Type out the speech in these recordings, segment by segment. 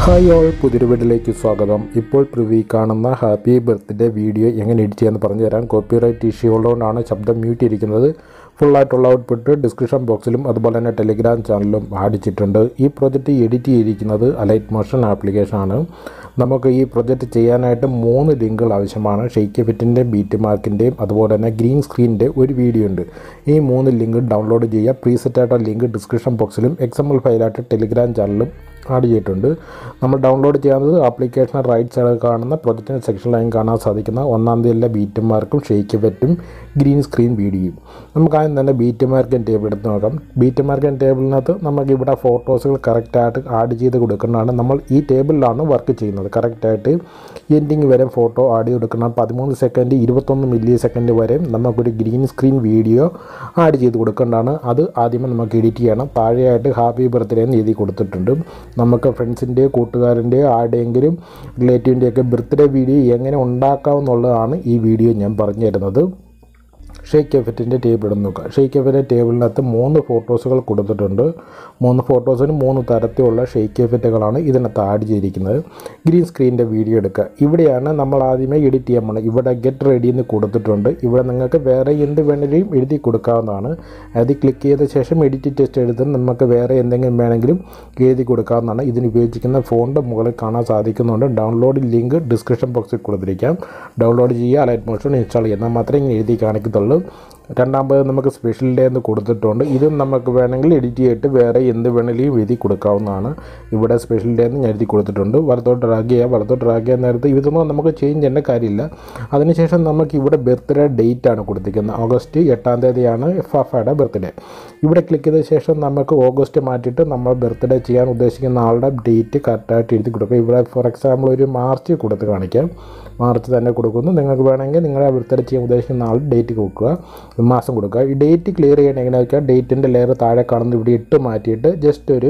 hi all പുതിയൊരു വീഡിയോയിലേക്ക് സ്വാഗതം ഇപ്പോൾ പ്രിവ്യൂ കാണുന്ന ഹാപ്പി ബർത്ത്ഡേ വീഡിയോ എങ്ങനെ എഡിറ്റ് ചെയ്യാമെന്ന് പറഞ്ഞു തരാം കോപ്പിറൈറ്റ് ഇഷ്യൂ ഉള്ളതുകൊണ്ടാണ് ശബ്ദം മ്യൂട്ട് ഇരിക്കുന്നത് ഫുള്ളായിട്ടുള്ള ഔട്ട്പുട്ട് ഡിസ്ക്രിപ്ഷൻ ബോക്സിലും അതുപോലെ തന്നെ ടെലിഗ്രാം ചാനലിലും അടിച്ചിട്ടുണ്ട് ഈ പ്രൊജക്റ്റ് എഡിറ്റ് ചെയ്തിരിക്കുന്നത് അലൈറ്റ് മോഷൻ ആപ്ലിക്കേഷനാണ് നമുക്ക് ഈ പ്രൊജക്റ്റ് ചെയ്യാനായിട്ട് മൂന്ന് ലിങ്കുകൾ ആവശ്യമാണ് ഷെയ്ക്ക് ഫിറ്റിൻ്റെയും ബീറ്റ് മാർക്കിൻ്റെയും അതുപോലെ തന്നെ ഗ്രീൻ സ്ക്രീനിൻ്റെ ഒരു വീഡിയോ ഉണ്ട് ഈ മൂന്ന് ലിങ്ക് ഡൗൺലോഡ് ചെയ്യുക പ്രീസെറ്റ് ആയിട്ടുള്ള ലിങ്ക് ഡിസ്ക്രിപ്ഷൻ ബോക്സിലും എക്സ് എം എൽ ഫയലായിട്ട് ടെലിഗ്രാം ചാനലിലും ആഡ് ചെയ്തിട്ടുണ്ട് നമ്മൾ ഡൗൺലോഡ് ചെയ്യുന്നത് ആപ്ലിക്കേഷൻ റൈറ്റ് സൈഡിൽ കാണുന്ന പ്രൊജക്റ്റിൻ്റെ സെക്ഷനിലായും കാണാൻ സാധിക്കുന്ന ഒന്നാം തീയതിയിലെ ബീറ്റ് മാർക്കും ഷെയ്ക്ക് ഫെറ്റും ഗ്രീൻ സ്ക്രീൻ വീഡിയോയും നമുക്ക് ആദ്യം തന്നെ ബീറ്റ് മാർക്കൻ ടേബിൾ എടുത്ത് നോക്കാം ബീറ്റ് മാർക്കൻ ടേബിളിനകത്ത് നമുക്ക് ഇവിടെ ഫോട്ടോസുകൾ കറക്റ്റായിട്ട് ആഡ് ചെയ്ത് കൊടുക്കുന്നതാണ് നമ്മൾ ഈ ടേബിളിലാണ് വർക്ക് ചെയ്യുന്നത് കറക്റ്റായിട്ട് എൻഡിങ് വരെ ഫോട്ടോ ആഡ് ചെയ്ത് കൊടുക്കണം പതിമൂന്ന് സെക്കൻഡ് ഇരുപത്തൊന്ന് മില്ലി സെക്കൻഡ് വരെ നമുക്കൊരു ഗ്രീൻ സ്ക്രീൻ വീഡിയോ ആഡ് ചെയ്ത് കൊടുക്കേണ്ടതാണ് അത് ആദ്യമേ നമുക്ക് എഡിറ്റ് ചെയ്യണം താഴെയായിട്ട് ഹാപ്പി ബർത്ത്ഡേ എന്ന് എഴുതി കൊടുത്തിട്ടുണ്ട് നമുക്ക് ഫ്രണ്ട്സിൻ്റെയോ കൂട്ടുകാരൻ്റെയോ ആരുടെയെങ്കിലും റിലേറ്റീവിൻ്റെയൊക്കെ ബർത്ത്ഡേ വീഡിയോ എങ്ങനെ ഉണ്ടാക്കാമെന്നുള്ളതാണ് ഈ വീഡിയോ ഞാൻ പറഞ്ഞു തരുന്നത് ഷെയ്ക്ക് എഫറ്റിൻ്റെ ടേബിൾ ഇടുന്ന് നോക്കുക ഷെയ്ക്ക് എഫിൻ്റെ ടേബിളിനകത്ത് മൂന്ന് ഫോട്ടോസുകൾ കൊടുത്തിട്ടുണ്ട് മൂന്ന് ഫോട്ടോസിന് മൂന്ന് തരത്തിലുള്ള ഷെയ്ക്ക് എഫറ്റുകളാണ് ഇതിനകത്ത് ആഡ് ചെയ്തിരിക്കുന്നത് ഗ്രീൻ സ്ക്രീനിൻ്റെ വീഡിയോ എടുക്കുക ഇവിടെയാണ് നമ്മൾ ആദ്യമേ എഡിറ്റ് ചെയ്യാൻ പോകുന്നത് ഇവിടെ ഗെറ്റ് റെഡി എന്ന് കൊടുത്തിട്ടുണ്ട് ഇവിടെ നിങ്ങൾക്ക് വേറെ എന്ത് വേണമെങ്കിലും എഴുതി കൊടുക്കാവുന്നതാണ് അത് ക്ലിക്ക് ചെയ്ത ശേഷം എഡിറ്റ് ടെസ്റ്റ് എഴുതി നമുക്ക് വേറെ എന്തെങ്കിലും വേണമെങ്കിലും എഴുതി കൊടുക്കാവുന്നതാണ് ഇതിന് ഉപയോഗിച്ചിരിക്കുന്ന ഫോണിൻ്റെ മുകളിൽ കാണാൻ സാധിക്കുന്നുണ്ട് ഡൗൺലോഡ് ലിങ്ക് ഡിസ്ക്രിപ്ഷൻ ബോക്സിൽ കൊടുത്തിരിക്കാം ഡൗൺലോഡ് ചെയ്യുക അലൈറ്റ് മോഷൻ ഇൻസ്റ്റാൾ ചെയ്യുക എന്നാൽ മാത്രമേ ഇങ്ങനെ എഴുതി കാണിക്കത്തുള്ളൂ രണ്ടാമത് നമുക്ക് സ്പെഷ്യൽ ഡേ എന്ന് കൊടുത്തിട്ടുണ്ട് ഇതും നമുക്ക് വേണമെങ്കിൽ എഡിറ്റ് ചെയ്തിട്ട് വേറെ എന്ത് വേണമെങ്കിലും എഴുതി കൊടുക്കാവുന്നതാണ് ഇവിടെ സ്പെഷ്യൽ ഡേ എന്ന് ഞാൻ എഴുതി കൊടുത്തിട്ടുണ്ട് വലത്തോട്ട് ഡ്രാഗ് ചെയ്യുക വലത്തോട്ട് ഡ്രാഗ് ചെയ്യാൻ നേരത്ത് ഇതൊന്നും നമുക്ക് ചേഞ്ച് ചെയ്യേണ്ട കാര്യമില്ല അതിനുശേഷം നമുക്ക് ഇവിടെ ബർത്ത്ഡേ ഡേറ്റ് ആണ് കൊടുത്തിരിക്കുന്നത് ഓഗസ്റ്റ് എട്ടാം തീയതിയാണ് ഫഫയുടെ ബർത്ത്ഡേ ഇവിടെ ക്ലിക്ക് ചെയ്ത ശേഷം നമുക്ക് ഓഗസ്റ്റ് മാറ്റിയിട്ട് നമ്മൾ ബർത്ത്ഡേ ചെയ്യാൻ ഉദ്ദേശിക്കുന്ന ആളുടെ ഡേറ്റ് കറക്റ്റായിട്ട് എഴുതി കൊടുക്കുക ഇവിടെ ഫോർ എക്സാമ്പിൾ ഒരു മാർച്ച് കൊടുത്ത് കാണിക്കാം മാർച്ച് തന്നെ കൊടുക്കുന്നു നിങ്ങൾക്ക് വേണമെങ്കിൽ നിങ്ങളുടെ ബർത്ത്ഡേ ചെയ്യാൻ ഉദ്ദേശിക്കുന്ന ആൾ ഡേറ്റ് കൊടുക്കുക മാസം കൊടുക്കുക ഈ ഡേറ്റ് ക്ലിയർ ചെയ്യണം എങ്ങനെയാണെന്ന് വെച്ചാൽ ഡേറ്റിൻ്റെ ലെയർ താഴെ കാണുന്ന ഇവിടെ ഇട്ട് മാറ്റിയിട്ട് ജസ്റ്റ് ഒരു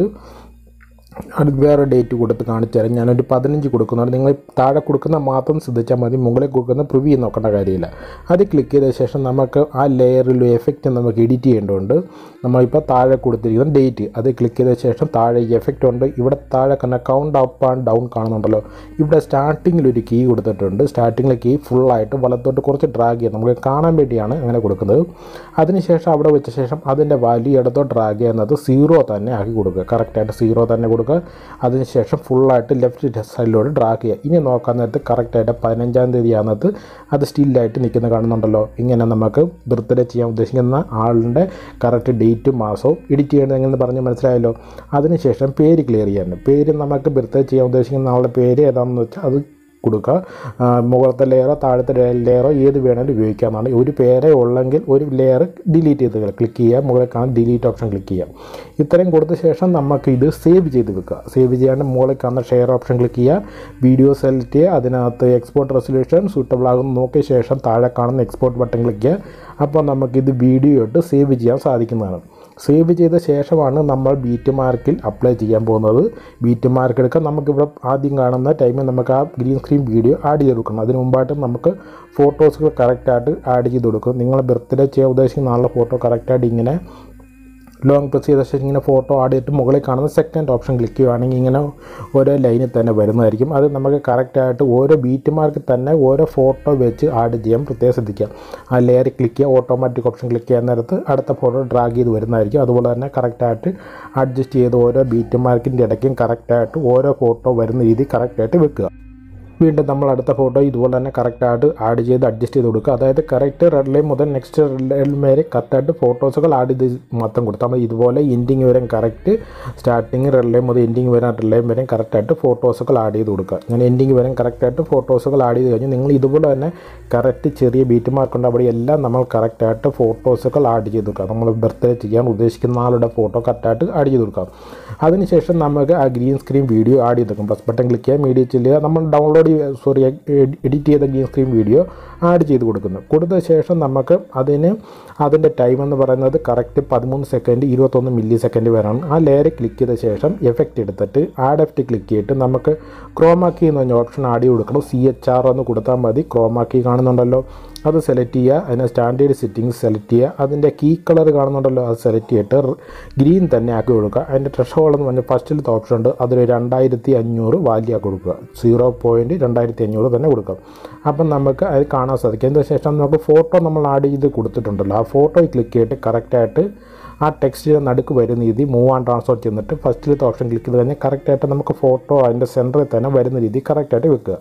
അത് വേറെ ഡേറ്റ് കൊടുത്ത് കാണിച്ചു തരാം ഞാനൊരു പതിനഞ്ച് കൊടുക്കുന്നുണ്ട് നിങ്ങൾ താഴെ കൊടുക്കുന്ന മാത്രം ശ്രദ്ധിച്ചാൽ മതി മുകളിൽ കൊടുക്കുന്ന പ്രിവ്യൂ നോക്കേണ്ട കാര്യമില്ല അത് ക്ലിക്ക് ചെയ്ത ശേഷം നമുക്ക് ആ ലെയറിൽ എഫക്റ്റ് നമുക്ക് എഡിറ്റ് ചെയ്യേണ്ടതുണ്ട് നമ്മളിപ്പോൾ താഴെ കൊടുത്തിരിക്കുന്ന ഡേറ്റ് അത് ക്ലിക്ക് ചെയ്ത ശേഷം താഴെ എഫക്റ്റ് ഉണ്ട് ഇവിടെ താഴെ തന്നെ കൗണ്ട് അപ്പ് ആൻഡ് ഡൗൺ കാണുന്നുണ്ടല്ലോ ഇവിടെ സ്റ്റാർട്ടിങ്ങിൽ ഒരു കീ കൊടുത്തിട്ടുണ്ട് സ്റ്റാർട്ടിങ്ങിലെ കീ ഫുള്ളായിട്ട് വലത്തോട്ട് കുറച്ച് ഡ്രാഗ് ചെയ്യാം നമുക്ക് കാണാൻ വേണ്ടിയാണ് അങ്ങനെ കൊടുക്കുന്നത് അതിനുശേഷം അവിടെ വെച്ച ശേഷം അതിൻ്റെ വാല്യൂ ഇടത്തോട്ട് ഡ്രാഗ് ചെയ്യുന്നത് സീറോ തന്നെ ആക്കി കൊടുക്കുക കറക്റ്റായിട്ട് സീറോ തന്നെ കൊടുക്കുക അതിനുശേഷം ഫുള്ളായിട്ട് ലെഫ്റ്റ് സൈഡിലോട്ട് ഡ്രാഗ് ചെയ്യുക ഇനി നോക്കാൻ നേരത്ത് കറക്റ്റായിട്ട് പതിനഞ്ചാം തീയതി ആകുന്നത് അത് സ്റ്റില്ലായിട്ട് നിൽക്കുന്ന കാണുന്നുണ്ടല്ലോ ഇങ്ങനെ നമുക്ക് ബർത്ത്ഡേ ചെയ്യാൻ ഉദ്ദേശിക്കുന്ന ആളിൻ്റെ കറക്റ്റ് ഡേറ്റും മാസവും എഡിറ്റ് ചെയ്യണമെന്ന് പറഞ്ഞ് മനസ്സിലായല്ലോ അതിനുശേഷം പേര് ക്ലിയർ ചെയ്യാൻ പേര് നമുക്ക് ബർത്ത്ഡേ ചെയ്യാൻ ഉദ്ദേശിക്കുന്ന ആളുടെ പേര് ഏതാണെന്ന് വെച്ചാൽ അത് കൊടുക്കുക ആ, മുകളത്തെ ലെയറോ താഴത്തെ ലെയറോ ഏത് വേണമെങ്കിലും ഉപയോഗിക്കാവുന്നതാണ് ഒരു പേരെ ഉള്ളെങ്കിൽ ഒരു ലെയർ ഡിലീറ്റ് ചെയ്ത് ക്ലിക്ക് ചെയ്യുക മുകളിൽ കാണാൻ ഡിലീറ്റ് ഓപ്ഷൻ ക്ലിക്ക് ചെയ്യുക ഇത്രയും കൊടുത്ത ശേഷം നമുക്ക് ഇത് സേവ് ചെയ്ത് വെക്കുക സേവ് ചെയ്യാണ്ട് മുകളിൽ കാണുന്ന ഷെയർ ഓപ്ഷൻ ക്ലിക്ക് ചെയ്യുക വീഡിയോ സെലക്ട് ചെയ്യുക അതിനകത്ത് എക്സ്പോർട്ട് റെസൊല്യൂഷൻ സൂട്ടബിൾ ആകുന്ന നോക്കിയ ശേഷം താഴെ കാണുന്ന എക്സ്പോർട്ട് ബട്ടൺ ക്ലിക്ക് ചെയ്യുക അപ്പോൾ നമുക്കിത് വീഡിയോ ഇട്ട് സേവ് ചെയ്യാൻ സാധിക്കുന്നതാണ് സേവ് ചെയ്ത ശേഷമാണ് നമ്മൾ ബീറ്റ് മാർക്കിൽ അപ്ലൈ ചെയ്യാൻ പോകുന്നത് ബീറ്റ് മാർക്ക് എടുക്കാൻ നമുക്കിവിടെ ആദ്യം കാണുന്ന ടൈമിൽ നമുക്ക് ആ ഗ്രീൻ സ്ക്രീൻ വീഡിയോ ആഡ് ചെയ്ത് കൊടുക്കണം അതിന് മുമ്പായിട്ട് നമുക്ക് ഫോട്ടോസുകൾ കറക്റ്റായിട്ട് ആഡ് ചെയ്ത് കൊടുക്കും നിങ്ങൾ ബർത്ത്ഡേ ചെയ്യാൻ ഉദ്ദേശിക്കുന്ന ആളുടെ ഫോട്ടോ കറക്റ്റായിട്ട് ഇങ്ങനെ ലോങ് പ്രസ് ചെയ്ത ശേഷം ഇങ്ങനെ ഫോട്ടോ ആഡ് ചെയ്തിട്ട് മുകളിൽ കാണുന്ന സെക്കൻഡ് ഓപ്ഷൻ ക്ലിക്ക് ചെയ്യുവാണെങ്കിൽ ഇങ്ങനെ ഓരോ ലൈനിൽ തന്നെ വരുന്നതായിരിക്കും അത് നമുക്ക് കറക്റ്റായിട്ട് ഓരോ ബീറ്റ് മാർക്കിൽ തന്നെ ഓരോ ഫോട്ടോ വെച്ച് ആഡ് ചെയ്യാൻ പ്രത്യേകം ശ്രദ്ധിക്കുക ആ ലെയർ ക്ലിക്ക് ചെയ്യുക ഓട്ടോമാറ്റിക് ഓപ്ഷൻ ക്ലിക്ക് ചെയ്യാൻ നേരത്ത് അടുത്ത ഫോട്ടോ ഡ്രാഗ് ചെയ്ത് വരുന്നതായിരിക്കും അതുപോലെ തന്നെ കറക്റ്റായിട്ട് അഡ്ജസ്റ്റ് ചെയ്ത് ഓരോ ബീറ്റ് മാർക്കിൻ്റെ ഇടയ്ക്കും കറക്റ്റായിട്ട് ഓരോ ഫോട്ടോ വരുന്ന രീതി കറക്റ്റായിട്ട് വെക്കുക വീണ്ടും നമ്മൾ അടുത്ത ഫോട്ടോ ഇതുപോലെ തന്നെ കറക്റ്റായിട്ട് ആഡ് ചെയ്ത് അഡ്ജസ്റ്റ് ചെയ്ത് കൊടുക്കുക അതായത് കറക്റ്റ് റെഡ് ലൈൻ മുതൽ നെക്സ്റ്റ് റെഡ് ലൈൻ വരെ കറക്റ്റായിട്ട് ഫോട്ടോസുകൾ ആഡ് ചെയ്ത് മാത്രം കൊടുത്താൽ മതി ഇതുപോലെ എൻഡിങ് വരെ കറക്റ്റ് സ്റ്റാർട്ടിങ് റെഡ് ലൈൻ മുതൽ എൻഡിങ് വരെ റെഡ് ലൈൻ വരെ കറക്റ്റായിട്ട് ഫോട്ടോസുകൾ ആഡ് ചെയ്ത് കൊടുക്കുക അങ്ങനെ എൻഡിങ് വരെ കറക്റ്റായിട്ട് ഫോട്ടോസുകൾ ആഡ് ചെയ്ത് കഴിഞ്ഞ് നിങ്ങൾ ഇതുപോലെ തന്നെ കറക്റ്റ് ചെറിയ ബീറ്റ് മാർക്ക് ഉണ്ട് അവിടെ എല്ലാം നമ്മൾ കറക്റ്റായിട്ട് ഫോട്ടോസുകൾ ആഡ് ചെയ്ത് കൊടുക്കുക നമ്മൾ ബർത്ത്ഡേ ചെയ്യാൻ ഉദ്ദേശിക്കുന്ന ആളുടെ ഫോട്ടോ കറക്റ്റായിട്ട് ആഡ് ചെയ്ത് കൊടുക്കാം അതിനുശേഷം നമുക്ക് ആ ഗ്രീൻ സ്ക്രീൻ വീഡിയോ ആഡ് ചെയ്ത് വെക്കും പ്ലസ് ബട്ടൺ ക്ലിക്ക് ചെയ്യുക മീഡിയ ചെല്ലുക നമ്മൾ ഡൗൺലോഡ് സോറി എഡിറ്റ് ചെയ്ത ഗ്രീൻ സ്ക്രീൻ വീഡിയോ ആഡ് ചെയ്ത് കൊടുക്കുന്നു കൊടുത്ത ശേഷം നമുക്ക് അതിന് അതിൻ്റെ ടൈം എന്ന് പറയുന്നത് കറക്റ്റ് പതിമൂന്ന് സെക്കൻഡ് ഇരുപത്തൊന്ന് മില്ലി സെക്കൻഡ് വരാണ് ആ ലെയർ ക്ലിക്ക് ചെയ്ത ശേഷം എഫക്റ്റ് എടുത്തിട്ട് ആഡ് എഫക്റ്റ് ക്ലിക്ക് ചെയ്തിട്ട് നമുക്ക് ക്രോമാക്കി എന്ന് പറഞ്ഞ ഓപ്ഷൻ ആഡ് ചെയ്ത് കൊടുക്കണം സി എച്ച് ആർ എന്ന് കൊടുത്താൽ മതി ക്രോമാക്കി കാണുന്നുണ്ടല്ലോ അത് സെലക്ട് ചെയ്യുക അതിനെ സ്റ്റാൻഡേർഡ് സെറ്റിങ്സ് സെലക്ട് ചെയ്യുക അതിൻ്റെ കീ കളർ കാണുന്നുണ്ടല്ലോ അത് സെലക്ട് ചെയ്തിട്ട് ഗ്രീൻ തന്നെ ആക്കി കൊടുക്കുക അതിൻ്റെ ട്രഷ് ഹോൾ എന്ന് പറഞ്ഞാൽ ഫസ്റ്റിലത്തെ ഓപ്ഷൻ ഉണ്ട് അതൊരു രണ്ടായിരത്തി അഞ്ഞൂറ് വാല്യൂ ആക്കി കൊടുക്കുക സീറോ പോയിൻറ്റ് രണ്ടായിരത്തി അഞ്ഞൂറ് തന്നെ കൊടുക്കാം അപ്പം നമുക്ക് അത് കാണാൻ സാധിക്കും അതിന് ശേഷം നമുക്ക് ഫോട്ടോ നമ്മൾ ആഡ് ചെയ്ത് കൊടുത്തിട്ടുണ്ടല്ലോ ആ ഫോട്ടോയിൽ ക്ലിക്ക് ചെയ്തിട്ട് കറക്റ്റായിട്ട് ആ ടെക്സ്റ്റിൻ്റെ നടുക്ക് വരുന്ന രീതി മൂവ് ആൻഡ് ട്രാൻസ്ഫർ ചെന്നിട്ട് ഫസ്റ്റിലത്തെ ഓപ്ഷൻ ക്ലിക്ക് ചെയ്ത് കഴിഞ്ഞാൽ കറക്റ്റായിട്ട് നമുക്ക് ഫോട്ടോ അതിൻ്റെ സെൻറ്ററിൽ തന്നെ വരുന്ന രീതി കറക്റ്റായിട്ട് വെക്കുക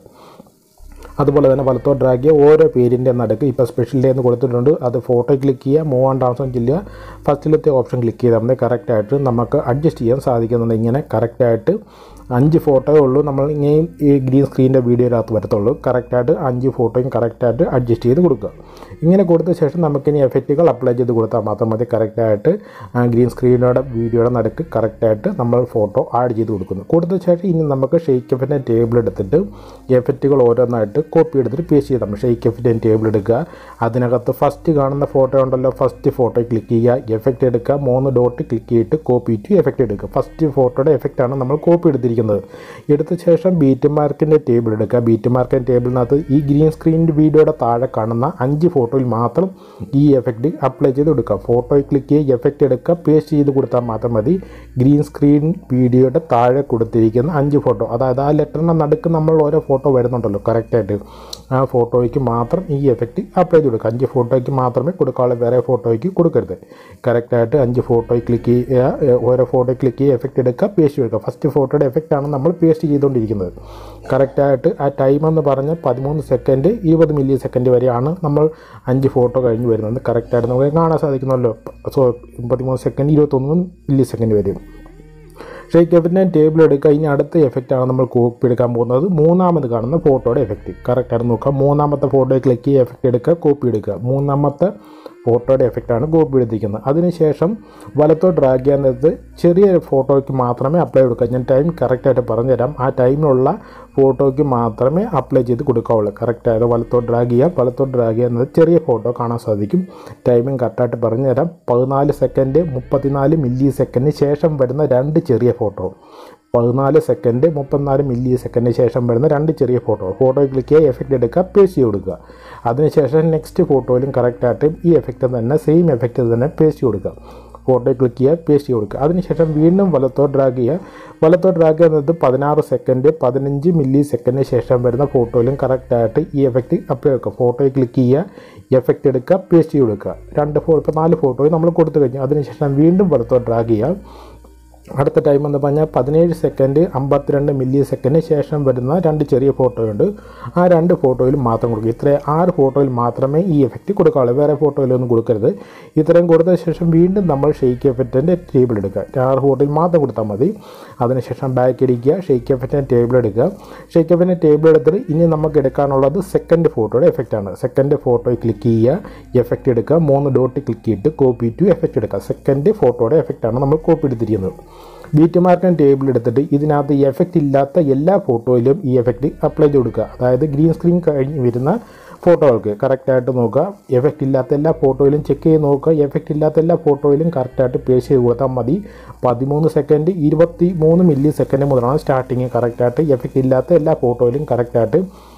അതുപോലെ തന്നെ വലത്തോട്ട് ഡ്രാഗ് ചെയ്യുക ഓരോ പേരിൻ്റെ നടുക്ക് ഇപ്പോൾ സ്പെഷ്യൽ ഡേ എന്ന് കൊടുത്തിട്ടുണ്ട് അത് ഫോട്ടോ ക്ലിക്ക് ചെയ്യുക മൂവ് ആൻഡ് ട്രാൻസ്ഫർ ചെയ്യുക ഫസ്റ്റിലത്തെ ഓപ്ഷൻ ക്ലിക്ക് ചെയ്താൽ മതി കറക്റ്റായിട്ട് നമുക്ക് അഡ്ജസ്റ്റ് ചെയ്യാൻ സാധിക്കുന്നുണ്ട് ഇങ്ങനെ കറക്റ്റായിട്ട് അഞ്ച് ഫോട്ടോയേ ഉള്ളൂ നമ്മൾ ഇങ്ങനെയും ഈ ഗ്രീൻ സ്ക്രീനിൻ്റെ വീഡിയോയിനകത്ത് വരത്തുള്ളൂ കറക്റ്റായിട്ട് അഞ്ച് ഫോട്ടോയും കറക്റ്റായിട്ട് അഡ്ജസ്റ്റ് ചെയ്ത് കൊടുക്കുക ഇങ്ങനെ കൊടുത്ത ശേഷം നമുക്കിനി എഫക്റ്റുകൾ അപ്ലൈ ചെയ്ത് കൊടുത്താൽ മാത്രം മതി കറക്റ്റായിട്ട് ഗ്രീൻ സ്ക്രീനോടെ വീഡിയോയുടെ നടുക്ക് കറക്റ്റായിട്ട് നമ്മൾ ഫോട്ടോ ആഡ് ചെയ്ത് കൊടുക്കുന്നു കൊടുത്ത ശേഷം ഇനി നമുക്ക് ഷെയ്ക്ക് എഫിൻ്റെ ടേബിൾ എടുത്തിട്ട് എഫക്റ്റുകൾ ഓരോന്നായിട്ട് കോപ്പി എടുത്തിട്ട് പേസ്റ്റ് ചെയ്താൽ ഷെയ്ക്ക് എഫിൻ്റെ ടേബിൾ എടുക്കുക അതിനകത്ത് ഫസ്റ്റ് കാണുന്ന ഫോട്ടോ ഉണ്ടല്ലോ ഫസ്റ്റ് ഫോട്ടോ ക്ലിക്ക് ചെയ്യുക എഫക്റ്റ് എടുക്കുക മൂന്ന് ഡോട്ട് ക്ലിക്ക് ചെയ്തിട്ട് കോപ്പി ടു എഫക്റ്റ് എടുക്കുക ഫസ്റ്റ് ഫോട്ടോയുടെ എഫക്റ്റാണ് നമ്മൾ കോപ്പി എടുത്തിരിക്കുന്നത് എടുത്ത ശേഷം ബീറ്റ് മാർക്കിൻ്റെ ടേബിൾ എടുക്കുക ബീറ്റ് മാർക്കിൻ്റെ ടേബിളിനകത്ത് ഈ ഗ്രീൻ സ്ക്രീനിൻ്റെ വീഡിയോയുടെ താഴെ കാണുന്ന അഞ്ച് ഫോട്ടോയിൽ മാത്രം ഈ എഫക്റ്റ് അപ്ലൈ ചെയ്ത് കൊടുക്കുക ഫോട്ടോയിൽ ക്ലിക്ക് ചെയ്യുക എഫക്റ്റ് എടുക്കുക പേസ്റ്റ് ചെയ്ത് കൊടുത്താൽ മാത്രം മതി ഗ്രീൻ സ്ക്രീൻ വീഡിയോയുടെ താഴെ കൊടുത്തിരിക്കുന്ന അഞ്ച് ഫോട്ടോ അതായത് ആ ലെറ്ററിൻ്റെ നടുക്ക് നമ്മൾ ഓരോ ഫോട്ടോ വരുന്നുണ്ടല്ലോ കറക്റ്റായിട്ട് ആ ഫോട്ടോയ്ക്ക് മാത്രം ഈ എഫക്റ്റ് അപ്ലൈ ചെയ്ത് കൊടുക്കുക അഞ്ച് ഫോട്ടോയ്ക്ക് മാത്രമേ കൊടുക്കാവുള്ളൂ വേറെ ഫോട്ടോയ്ക്ക് കൊടുക്കരുത് കറക്റ്റായിട്ട് അഞ്ച് ഫോട്ടോയിൽ ക്ലിക്ക് ചെയ്യുക ഓരോ ഫോട്ടോയിൽ ക്ലിക്ക് ചെയ്യുക എഫക്റ്റ് എടുക്കുക പേസ്റ്റ് എടുക്കുക ഫസ്റ്റ് ഫോട്ടോയുടെ എഫക്റ്റാണ് നമ്മൾ പേസ്റ്റ് ചെയ്തുകൊണ്ടിരിക്കുന്നത് കറക്റ്റായിട്ട് ആ ടൈം എന്ന് പറഞ്ഞാൽ പതിമൂന്ന് സെക്കൻഡ് ഇരുപത് മില്ലി സെക്കൻഡ് വരെയാണ് നമ്മൾ അഞ്ച് ഫോട്ടോ കഴിഞ്ഞ് വരുന്നത് കറക്റ്റായിട്ട് നമുക്ക് കാണാൻ സാധിക്കുന്നല്ലോ സോ പതിമൂന്ന് സെക്കൻഡ് ഇരുപത്തൊന്ന് മില്ലി സെക്കൻഡ് വരും ഷെയ്ക്ക് എഫക്റ്റിൻ്റെ ടേബിൾ എടുക്കുക ഇനി അടുത്ത എഫക്റ്റാണ് നമ്മൾ കോപ്പി എടുക്കാൻ പോകുന്നത് മൂന്നാമത് കാണുന്ന ഫോട്ടോയുടെ എഫക്റ്റ് കറക്റ്റായിട്ട് നോക്കുക മൂന്നാമത്തെ ഫോട്ടോയിൽ ക്ലിക്ക് ചെയ്യുക എഫക്റ്റ് എടുക്കുക കോപ്പി എടുക്കുക മൂന്നാമത്തെ ഫോട്ടോയുടെ എഫക്റ്റാണ് കോപ്പി എടുത്തിരിക്കുന്നത് അതിനുശേഷം വലത്തോട്ട് ഡ്രാഗ് ചെയ്യാൻ നേരത്ത് ചെറിയ ഫോട്ടോയ്ക്ക് മാത്രമേ അപ്ലൈ കൊടുക്കുക ഞാൻ ടൈം കറക്റ്റായിട്ട് പറഞ്ഞുതരാം ആ ടൈമിലുള്ള ഫോട്ടോയ്ക്ക് മാത്രമേ അപ്ലൈ ചെയ്ത് കൊടുക്കാവുള്ളൂ കറക്റ്റായത് വലത്തോട്ട് ഡ്രാഗ് ചെയ്യുക വലത്തോട്ട് ഡ്രാഗ് ചെയ്യുന്നത് ചെറിയ ഫോട്ടോ കാണാൻ സാധിക്കും ടൈമിംഗ് കറക്റ്റായിട്ട് പറഞ്ഞുതരാം പതിനാല് സെക്കൻഡ് മുപ്പത്തിനാല് മില്ലി സെക്കൻഡിന് ശേഷം വരുന്ന രണ്ട് ചെറിയ ഫോട്ടോ പതിനാല് സെക്കൻഡ് മുപ്പത്തിനാല് മില്ലി സെക്കൻഡിന് ശേഷം വരുന്ന രണ്ട് ചെറിയ ഫോട്ടോ ഫോട്ടോ ക്ലിക്ക് ചെയ്യുക എഫക്റ്റ് എടുക്കുക പേസ്റ്റ് ചെയ്ത് കൊടുക്കുക അതിനുശേഷം നെക്സ്റ്റ് ഫോട്ടോയിലും കറക്റ്റായിട്ട് ഈ എഫക്റ്റ് തന്നെ സെയിം എഫക്റ്റ് തന്നെ പേസ്റ്റ് കൊടുക്കുക ഫോട്ടോ ക്ലിക്ക് ചെയ്യുക പേസ്റ്റ് ചെയ്ത് കൊടുക്കുക അതിനുശേഷം വീണ്ടും വലത്തോട്ട് ഡ്രാഗ് ചെയ്യുക വലത്തോട്ട് ഡ്രാഗ് ചെയ്യുന്നത് പതിനാറ് സെക്കൻഡ് പതിനഞ്ച് മില്ലി സെക്കൻഡിന് ശേഷം വരുന്ന ഫോട്ടോയിലും കറക്റ്റായിട്ട് ഈ എഫക്റ്റ് അപ്ലൈ വെക്കുക ഫോട്ടോയിൽ ക്ലിക്ക് ചെയ്യുക എഫക്റ്റ് എടുക്കുക പേസ്റ്റ് ചെയ്ത് കൊടുക്കുക രണ്ട് ഫോ ഇപ്പോൾ നാല് ഫോട്ടോയും നമ്മൾ കൊടുത്തു കഴിഞ്ഞു അതിനുശേഷം വീണ്ടും വലത്തോട്ട് ഡ്രാഗ് ചെയ്യുക അടുത്ത ടൈം എന്ന് പറഞ്ഞാൽ പതിനേഴ് സെക്കൻഡ് അമ്പത്തിരണ്ട് മില്ലി സെക്കൻഡിന് ശേഷം വരുന്ന രണ്ട് ചെറിയ ഫോട്ടോയുണ്ട് ആ രണ്ട് ഫോട്ടോയിൽ മാത്രം കൊടുക്കുക ഇത്ര ആറ് ഫോട്ടോയിൽ മാത്രമേ ഈ എഫക്റ്റ് കൊടുക്കാവുള്ളൂ വേറെ ഫോട്ടോയിലൊന്നും കൊടുക്കരുത് ഇത്രയും കൊടുത്ത ശേഷം വീണ്ടും നമ്മൾ ഷെയ്ക്ക് എഫക്റ്റിൻ്റെ ടേബിൾ എടുക്കുക ആറ് ഫോട്ടോയിൽ മാത്രം കൊടുത്താൽ മതി അതിനുശേഷം ബാക്ക് അടിക്കുക ഷെയ്ക്ക് എഫക്റ്റിൻ്റെ ടേബിൾ എടുക്കുക ഷെയ്ക്ക് എഫക്റ്റിൻ്റെ ടേബിൾ എടുത്തിട്ട് ഇനി നമുക്ക് എടുക്കാനുള്ളത് സെക്കൻഡ് ഫോട്ടോയുടെ എഫക്റ്റാണ് സെക്കൻഡ് ഫോട്ടോയിൽ ക്ലിക്ക് ചെയ്യുക എഫക്റ്റ് എടുക്കുക മൂന്ന് ഡോട്ട് ക്ലിക്ക് ചെയ്തിട്ട് കോപ്പി ടു എഫക്റ്റ് എടുക്കുക സെക്കൻഡ് ഫോട്ടോയുടെ എഫക്റ്റാണ് നമ്മൾ കോപ്പി എടുത്തിരിക്കുന്നത് ബീറ്റ് മാർക്കിന് ടേബിൾ എടുത്തിട്ട് ഇതിനകത്ത് എഫക്റ്റ് ഇല്ലാത്ത എല്ലാ ഫോട്ടോയിലും ഈ എഫക്റ്റ് അപ്ലൈ ചെയ്ത് കൊടുക്കുക അതായത് ഗ്രീൻ സ്ക്രീൻ കഴിഞ്ഞ് വരുന്ന ഫോട്ടോകൾക്ക് കറക്റ്റായിട്ട് നോക്കുക എഫക്റ്റ് ഇല്ലാത്ത എല്ലാ ഫോട്ടോയിലും ചെക്ക് ചെയ്ത് നോക്കുക എഫക്റ്റ് ഇല്ലാത്ത എല്ലാ ഫോട്ടോയിലും കറക്റ്റായിട്ട് പേസ്റ്റ് ചെയ്ത് കൊടുത്താൽ മതി പതിമൂന്ന് സെക്കൻഡ് ഇരുപത്തി മൂന്ന് മില്ലി സെക്കൻഡ് മുതലാണ് സ്റ്റാർട്ടിങ് കറക്റ്റായിട്ട് എഫക്റ്റ് ഇല്ലാത്ത എല്ലാ ഫോട്ടോയിലും കറക്റ്റായിട്ട്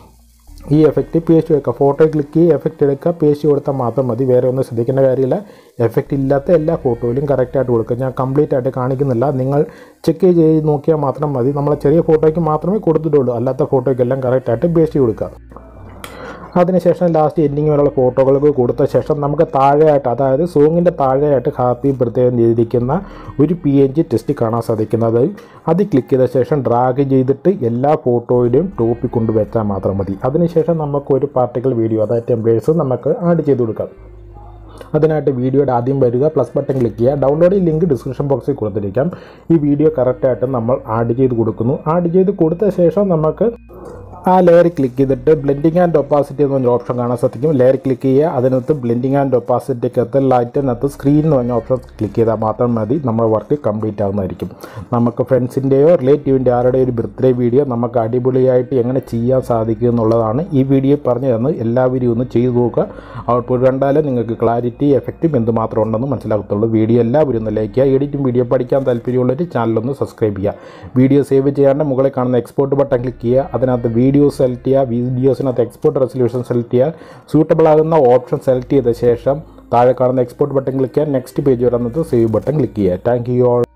ഈ എഫക്റ്റ് പേസ്റ്റ് വെക്കുക ഫോട്ടോ ക്ലിക്ക് ചെയ്യുക എഫക്റ്റ് എടുക്കുക പേസ്റ്റ് കൊടുത്താൽ മാത്രം മതി വേറെ ഒന്നും ശ്രദ്ധിക്കേണ്ട കാര്യമില്ല എഫക്റ്റ് ഇല്ലാത്ത എല്ലാ ഫോട്ടോയിലും കറക്റ്റായിട്ട് കൊടുക്കുക ഞാൻ കംപ്ലീറ്റ് ആയിട്ട് കാണിക്കുന്നില്ല നിങ്ങൾ ചെക്ക് ചെയ്ത് നോക്കിയാൽ മാത്രം മതി നമ്മളെ ചെറിയ ഫോട്ടോയ്ക്ക് മാത്രമേ കൊടുത്തിട്ടുള്ളൂ അല്ലാത്ത ഫോട്ടോയ്ക്കെല്ലാം കറക്റ്റായിട്ട് പേസ്റ്റ് കൊടുക്കുക അതിനുശേഷം ലാസ്റ്റ് എൻഡിങ് വരെയുള്ള ഫോട്ടോകൾക്ക് കൊടുത്ത ശേഷം നമുക്ക് താഴെയായിട്ട് അതായത് സോങ്ങിൻ്റെ താഴെയായിട്ട് ഹാപ്പി പ്രത്യേകം ചെയ്തിരിക്കുന്ന ഒരു പി എൻ ജി ടെസ്റ്റ് കാണാൻ സാധിക്കുന്നത് അത് ക്ലിക്ക് ചെയ്ത ശേഷം ഡ്രാഗ് ചെയ്തിട്ട് എല്ലാ ഫോട്ടോയിലും ടോപ്പിൽ കൊണ്ടുവച്ചാൽ മാത്രം മതി അതിനുശേഷം നമുക്ക് ഒരു പാർട്ടിക്കൽ വീഡിയോ അതായത് ടെംപ്ലേറ്റ്സ് നമുക്ക് ആഡ് ചെയ്ത് കൊടുക്കാം അതിനായിട്ട് വീഡിയോയുടെ ആദ്യം വരിക പ്ലസ് ബട്ടൺ ക്ലിക്ക് ചെയ്യുക ഡൗൺലോഡ് ലിങ്ക് ഡിസ്ക്രിപ്ഷൻ ബോക്സിൽ കൊടുത്തിരിക്കാം ഈ വീഡിയോ കറക്റ്റായിട്ട് നമ്മൾ ആഡ് ചെയ്ത് കൊടുക്കുന്നു ആഡ് ചെയ്ത് കൊടുത്ത ശേഷം നമുക്ക് ആ ലെയർ ക്ലിക്ക് ചെയ്തിട്ട് ബ്ലെൻഡിങ് ആൻഡ് ഒപ്പാസിറ്റി എന്ന് പറഞ്ഞ ഓപ്ഷൻ കാണാൻ സാധിക്കും ലെയർ ക്ലിക്ക് ചെയ്യുക അതിനകത്ത് ബ്ലെൻഡിങ് ആൻഡ് ഒപ്പാസിറ്റിക്കകത്ത് ലൈറ്റിനകത്ത് സ്ക്രീൻ എന്ന് പറഞ്ഞ ഓപ്ഷൻ ക്ലിക്ക് ചെയ്താൽ മാത്രം മതി നമ്മുടെ വർക്ക് കംപ്ലീറ്റ് ആകുന്നതായിരിക്കും നമുക്ക് ഫ്രണ്ട്സിൻ്റെയോ റിലേറ്റീവിൻ്റെ ആരുടെ ഒരു ബർത്ത്ഡേ വീഡിയോ നമുക്ക് അടിപൊളിയായിട്ട് എങ്ങനെ ചെയ്യാൻ സാധിക്കും എന്നുള്ളതാണ് ഈ വീഡിയോ പറഞ്ഞു തന്ന് എല്ലാവരും ഒന്ന് ചെയ്തു നോക്കുക ഔട്ട്പുട്ട് കണ്ടാലേ നിങ്ങൾക്ക് ക്ലാരിറ്റി എഫക്റ്റും എന്തുമാത്രം ഉണ്ടെന്ന് മനസ്സിലാകത്തുള്ളൂ വീഡിയോ എല്ലാവരും ഒന്ന് ലൈക്ക് ചെയ്യുക എഡിറ്റും വീഡിയോ പഠിക്കാൻ താല്പര്യമുള്ളവർ ചാനലൊന്ന് സബ്സ്ക്രൈബ് ചെയ്യുക വീഡിയോ സേവ് ചെയ്യാണ്ട് മുകളിൽ കാണുന്ന എക്സ്പോർട്ട് ബട്ടൺ ക്ലിക്ക് ചെയ്യുക അതിനകത്ത് വീഡിയോ വീഡിയോസ് സെലക്ട് ചെയ്യുക വീഡിയോസിനകത്ത് എക്സ്പോർട്ട് റെസൊല്യൂഷൻ സെലക്ട് ചെയ്യുക സൂട്ടബിൾ ആകുന്ന ഓപ്ഷൻ സെലക്ട് ചെയ്ത ശേഷം താഴെ കാണുന്ന എക്സ്പോർട്ട് ബട്ടൺ ക്ലിക്ക് ചെയ്യുക നെക്സ്റ്റ് പേജ് വരുന്നത് സേവ് ബട്ടൺ ക്ലിക്ക് ചെയ്യുക താങ്ക് യു ഓൾ